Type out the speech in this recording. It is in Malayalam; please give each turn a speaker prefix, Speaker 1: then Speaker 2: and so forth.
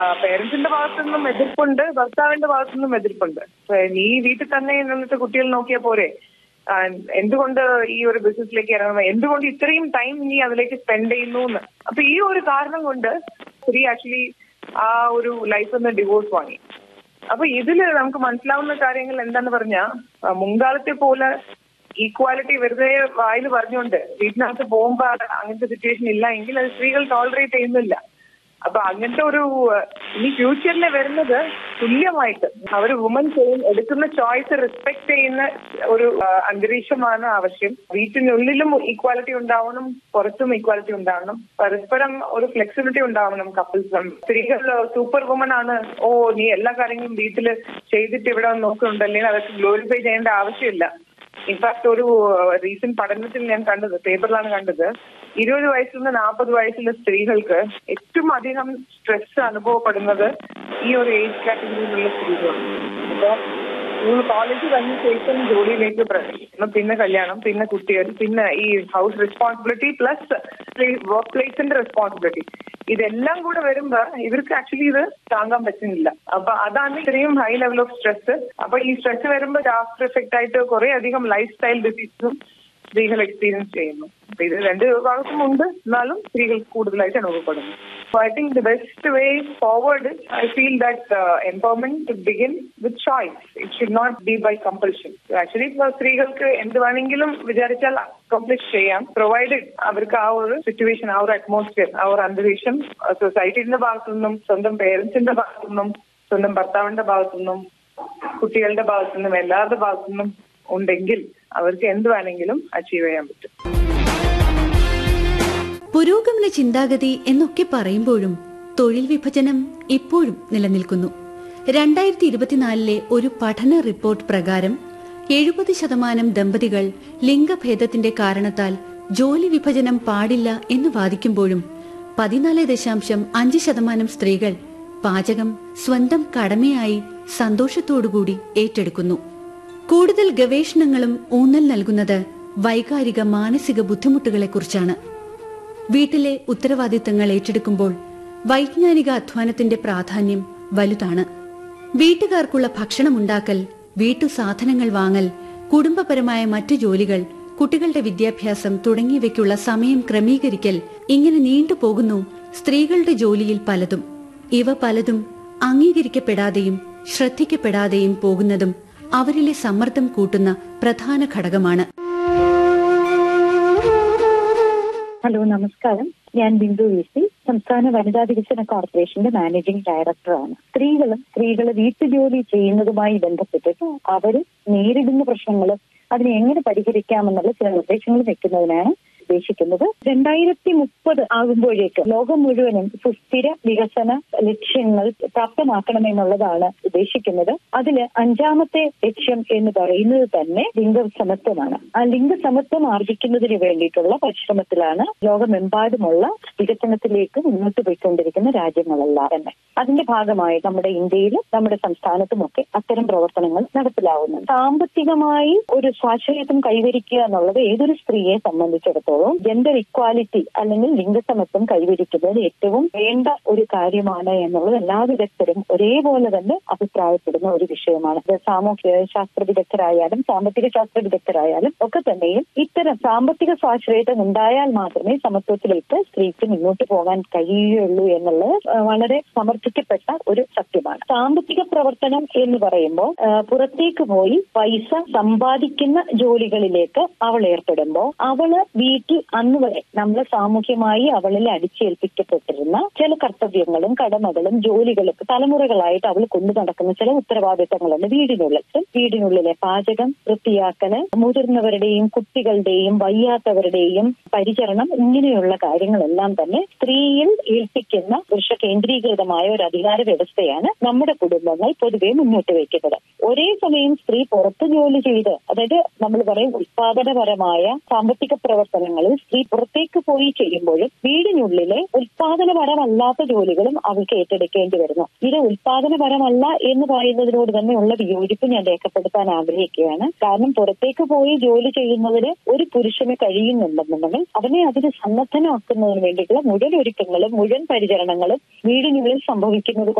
Speaker 1: പേരന്റ്സിന്റെ ഭാഗത്തു നിന്നും എതിർപ്പുണ്ട് ഭർത്താവിന്റെ ഭാഗത്തു നിന്നും എതിർപ്പുണ്ട് ഇപ്പൊ നീ വീട്ടിൽ തന്നെ നിന്നിട്ട് കുട്ടികൾ നോക്കിയാൽ പോരെ ആ, എന്തുകൊണ്ട് ഈ ഒരു ബിസിനസ്സിലേക്ക് ഇറങ്ങണം എന്തുകൊണ്ട് ഇത്രയും ടൈം നീ അതിലേക്ക് സ്പെൻഡ് ചെയ്യുന്നു എന്ന് അപ്പൊ ഈ ഒരു കാരണം കൊണ്ട് സ്ത്രീ ആക്ച്വലി ആ ഒരു ലൈഫിൽ നിന്ന് ഡിവോഴ്സ് വാങ്ങി അപ്പൊ ഇതില് നമുക്ക് മനസ്സിലാവുന്ന കാര്യങ്ങൾ എന്താന്ന് പറഞ്ഞാൽ മുൻകാലത്തെ പോലെ ഈക്വാലിറ്റി വെറുതെ വായിൽ പറഞ്ഞുകൊണ്ട് വീട്ടിനകത്ത് പോകുമ്പോ അങ്ങനത്തെ സിറ്റുവേഷൻ ഇല്ല എങ്കിൽ അത് സ്ത്രീകൾ ടോളറേറ്റ് ചെയ്യുന്നില്ല അപ്പൊ അങ്ങനത്തെ ഒരു അഹ്, ഇനി ഫ്യൂച്ചറിൽ വരുന്നത് തുല്യമായിട്ട് അവർ വുമൻ ചെയ്യും എടുക്കുന്ന ചോയ്സ് റെസ്പെക്ട് ചെയ്യുന്ന ഒരു അഹ്, അന്തരീക്ഷമാണ് ആവശ്യം വീട്ടിനുള്ളിലും ഈക്വാലിറ്റി ഉണ്ടാവണം പുറത്തും ഈക്വാലിറ്റി ഉണ്ടാവണം പരസ്പരം ഒരു ഫ്ലെക്സിബിലിറ്റി ഉണ്ടാവണം കപ്പിൾസ് സ്ത്രീകൾ സൂപ്പർ വുമൺ ആണ് ഓ നീ എല്ലാ കാര്യങ്ങളും വീട്ടിൽ ചെയ്തിട്ട് ഇവിടെ നോക്കുന്നുണ്ടല്ലേ അതൊക്കെ ഗ്ലോറിഫൈ ചെയ്യേണ്ട ആവശ്യമില്ല ഇൻഫാക്ട് ഒരു റീസെന്റ് പഠനത്തിൽ ഞാൻ കണ്ടത് പേപ്പറിലാണ് കണ്ടത് ഇരുപത് വയസ്സിൽ നിന്ന് നാൽപ്പത് വയസ്സുള്ള സ്ത്രീകൾക്ക് ഏറ്റവും അധികം സ്ട്രെസ് അനുഭവപ്പെടുന്നത് ഈ ഒരു ഏജ് കാറ്റഗറിയിലുള്ള സ്ത്രീകളാണ് അപ്പൊ സ്കൂൾ കോളേജ് കഴിഞ്ഞ ശേഷം ജോലിയിലേക്ക് പ്രവേശിക്കണം പിന്നെ കല്യാണം പിന്നെ കുട്ടികൾ പിന്നെ ഈ ഹൗസ് റെസ്പോൺസിബിലിറ്റി പ്ലസ് വർക്ക് പ്ലേസിന്റെ റെസ്പോൺസിബിലിറ്റി ഇതെല്ലാം കൂടെ വരുമ്പോ ഇവർക്ക് ആക്ച്വലി ഇത് താങ്ങാൻ പറ്റുന്നില്ല അപ്പൊ അതാണ് ഇത്രയും ഹൈ ലെവൽ ഓഫ് സ്ട്രെസ് അപ്പൊ ഈ സ്ട്രെസ് വരുമ്പോൾ ആഫ്റ്റർ എഫക്റ്റ് ആയിട്ട് കുറെ അധികം ലൈഫ് സ്റ്റൈൽ ഡിസീസും സ്ത്രീകൾ എക്സ്പീരിയൻസ് ചെയ്യുന്നു അപ്പൊ ഇത് രണ്ട് ഭാഗത്തും ഉണ്ട് എന്നാലും സ്ത്രീകൾ കൂടുതലായിട്ട് അനുഭവപ്പെടുന്നു so I think the best way forward I feel that empowerment to begin with choice it should not be by compulsion actually സ്ത്രീകൾക്ക് എന്ത് വേണമെങ്കിലും വിചാരിച്ചാൽ അക്കംപ്ലിഷ് ചെയ്യാം പ്രൊവൈഡഡ് അവർക്ക് ആ ഒരു സിറ്റുവേഷൻ ആ ഒരു അറ്റ്മോസ്ഫിയർ ആ ഒരു അന്തരീക്ഷം സൊസൈറ്റിന്റെ ഭാഗത്തു നിന്നും സ്വന്തം പേരൻസിന്റെ ഭാഗത്തു നിന്നും സ്വന്തം ഭർത്താവിന്റെ ഭാഗത്തു നിന്നും കുട്ടികളുടെ ഭാഗത്തു നിന്നും എല്ലാവരുടെ ഭാഗത്തു നിന്നും ഉണ്ടെങ്കിൽ അവർക്ക് എന്ത് വേണമെങ്കിലും അച്ചീവ് ചെയ്യാൻ പറ്റും
Speaker 2: പുരോഗമന ചിന്താഗതി എന്നൊക്കെ പറയുമ്പോഴും തൊഴിൽ വിഭജനം ഇപ്പോഴും നിലനിൽക്കുന്നു രണ്ടായിരത്തി ഇരുപത്തിനാലിലെ ഒരു പഠന റിപ്പോർട്ട് പ്രകാരം എഴുപത് ശതമാനം ദമ്പതികൾ ലിംഗഭേദത്തിന്റെ കാരണത്താൽ ജോലി വിഭജനം പാടില്ല എന്ന് വാദിക്കുമ്പോഴും പതിനാല് ദശാംശം അഞ്ച് ശതമാനം സ്ത്രീകൾ പാചകം സ്വന്തം കടമയായി സന്തോഷത്തോടുകൂടി ഏറ്റെടുക്കുന്നു കൂടുതൽ ഗവേഷണങ്ങളും ഊന്നൽ നൽകുന്നത് വൈകാരിക മാനസിക ബുദ്ധിമുട്ടുകളെക്കുറിച്ചാണ് വീട്ടിലെ ഉത്തരവാദിത്തങ്ങൾ ഏറ്റെടുക്കുമ്പോൾ വൈജ്ഞാനിക അധ്വാനത്തിന്റെ പ്രാധാന്യം വലുതാണ് വീട്ടുകാർക്കുള്ള ഭക്ഷണമുണ്ടാക്കൽ വീട്ടു സാധനങ്ങൾ വാങ്ങൽ കുടുംബപരമായ മറ്റു ജോലികൾ കുട്ടികളുടെ വിദ്യാഭ്യാസം തുടങ്ങിയവയ്ക്കുള്ള സമയം ക്രമീകരിക്കൽ ഇങ്ങനെ നീണ്ടുപോകുന്നു സ്ത്രീകളുടെ ജോലിയിൽ പലതും ഇവ പലതും അംഗീകരിക്കപ്പെടാതെയും ശ്രദ്ധിക്കപ്പെടാതെയും പോകുന്നതും അവരിലെ സമ്മർദ്ദം കൂട്ടുന്ന പ്രധാന ഘടകമാണ്
Speaker 3: ഹലോ നമസ്കാരം ഞാൻ ബിന്ദു വി സി സംസ്ഥാന വനിതാ വികസന കോർപ്പറേഷന്റെ മാനേജിംഗ് ഡയറക്ടറാണ് സ്ത്രീകളും സ്ത്രീകൾ വീട്ടുജോലി ചെയ്യുന്നതുമായി ബന്ധപ്പെട്ടിട്ട് അവർ നേരിടുന്ന പ്രശ്നങ്ങൾ അതിനെ എങ്ങനെ പരിഹരിക്കാമെന്നുള്ള ചില നിർദ്ദേശങ്ങൾ വെക്കുന്നതിനാണ് ഉദ്ദേശിക്കുന്നത് രണ്ടായിരത്തി മുപ്പത് ആകുമ്പോഴേക്ക് ലോകം മുഴുവനും സുസ്ഥിര വികസന ലക്ഷ്യങ്ങൾ പ്രാപ്തമാക്കണമെന്നുള്ളതാണ് ഉദ്ദേശിക്കുന്നത് അതില് അഞ്ചാമത്തെ ലക്ഷ്യം എന്ന് പറയുന്നത് തന്നെ ലിംഗസമത്വമാണ് ആ ലിംഗസമത്വം ആർജിക്കുന്നതിന് വേണ്ടിയിട്ടുള്ള പരിശ്രമത്തിലാണ് ലോകമെമ്പാടുമുള്ള വികസനത്തിലേക്ക് മുന്നോട്ട് പോയിക്കൊണ്ടിരിക്കുന്ന രാജ്യങ്ങളെല്ലാം തന്നെ അതിന്റെ ഭാഗമായി നമ്മുടെ ഇന്ത്യയിലും നമ്മുടെ സംസ്ഥാനത്തുമൊക്കെ അത്തരം പ്രവർത്തനങ്ങൾ നടപ്പിലാവുന്നുണ്ട് സാമ്പത്തികമായി ഒരു സ്വാശ്രയത്വം കൈവരിക്കുക എന്നുള്ളത് ഏതൊരു സ്ത്രീയെ സംബന്ധിച്ചിടത്തോളം ജെൻഡർ ഇക്വാലിറ്റി അല്ലെങ്കിൽ ലിംഗസമത്വം കൈവരിക്കുന്നത് ഏറ്റവും വേണ്ട ഒരു കാര്യമാണ് എന്നുള്ളത് എല്ലാ വിദഗ്ധരും ഒരേപോലെ തന്നെ അഭിപ്രായപ്പെടുന്ന ഒരു വിഷയമാണ് ഇത് സാമൂഹ്യ ശാസ്ത്ര വിദഗ്ധരായാലും സാമ്പത്തിക ശാസ്ത്ര വിദഗ്ധരായാലും ഒക്കെ തന്നെയും ഇത്തരം സാമ്പത്തിക സ്വാശ്രയത്വം ഉണ്ടായാൽ മാത്രമേ സമത്വത്തിലേക്ക് സ്ത്രീക്ക് മുന്നോട്ട് പോകാൻ കഴിയുകയുള്ളൂ എന്നുള്ളത് ആ, വളരെ സമർത്ഥിക്കപ്പെട്ട ഒരു സത്യമാണ് സാമ്പത്തിക പ്രവർത്തനം എന്ന് പറയുമ്പോൾ ആ, പുറത്തേക്ക് പോയി പൈസ സമ്പാദിക്കുന്ന ജോലികളിലേക്ക് അവൾ ഏർപ്പെടുമ്പോൾ അവള് വീട്ടിൽ അന്ന് വരെ നമ്മൾ സാമൂഹ്യമായി അവളിൽ അടിച്ചേൽപ്പിക്കപ്പെട്ടിരുന്ന ചില കർത്തവ്യങ്ങളും കടമകളും ജോലികളും തലമുറകളായിട്ട് അവൾ കൊണ്ടു നടക്കുന്ന ചില ഉത്തരവാദിത്തങ്ങളുണ്ട് വീടിനുള്ളിൽ വീടിനുള്ളിലെ പാചകം വൃത്തിയാക്കല് മുതിർന്നവരുടെയും കുട്ടികളുടെയും വയ്യാത്തവരുടെയും പരിചരണം ഇങ്ങനെയുള്ള കാര്യങ്ങളെല്ലാം തന്നെ സ്ത്രീയിൽ ഏൽപ്പിക്കുന്ന പുരുഷ കേന്ദ്രീകൃതമായ ഒരു അധികാര വ്യവസ്ഥയാണ് നമ്മുടെ കുടുംബങ്ങൾ പൊതുവെ മുന്നോട്ട് വയ്ക്കുന്നത് ഒരേ സമയം സ്ത്രീ പുറത്ത് ജോലി ചെയ്ത് അതായത് നമ്മൾ പറയും ഉത്പാദനപരമായ സാമ്പത്തിക പ്രവർത്തനങ്ങളിൽ സ്ത്രീ പുറത്തേക്ക് പോയി ചെയ്യുമ്പോഴും വീടിനുള്ളിലെ ഉത്പാദനപരമല്ലാത്ത ജോലികളും അവൾക്ക് ഏറ്റെടുക്കേണ്ടി വരുന്നു ഇത് ഉത്പാദനപരമല്ല എന്ന് പറയുന്നതിനോട് തന്നെയുള്ള വിയോജിപ്പ് ഞാൻ രേഖപ്പെടുത്താൻ ആഗ്രഹിക്കുകയാണ് കാരണം പുറത്തേക്ക് പോയി ജോലി ചെയ്യുന്നതിന് ഒരു പുരുഷന് കഴിയുന്നുണ്ടെന്നുണ്ടെങ്കിൽ അവനെ അതിന് സന്നദ്ധനാക്കുന്നതിന് വേണ്ടിയിട്ടുള്ള മുഴുവൻ ഒരുക്കങ്ങളും മുഴുവൻ പരിചരണങ്ങളും വീടിനുള്ളിൽ സംഭവിക്കും സംഭവിക്കുന്നത്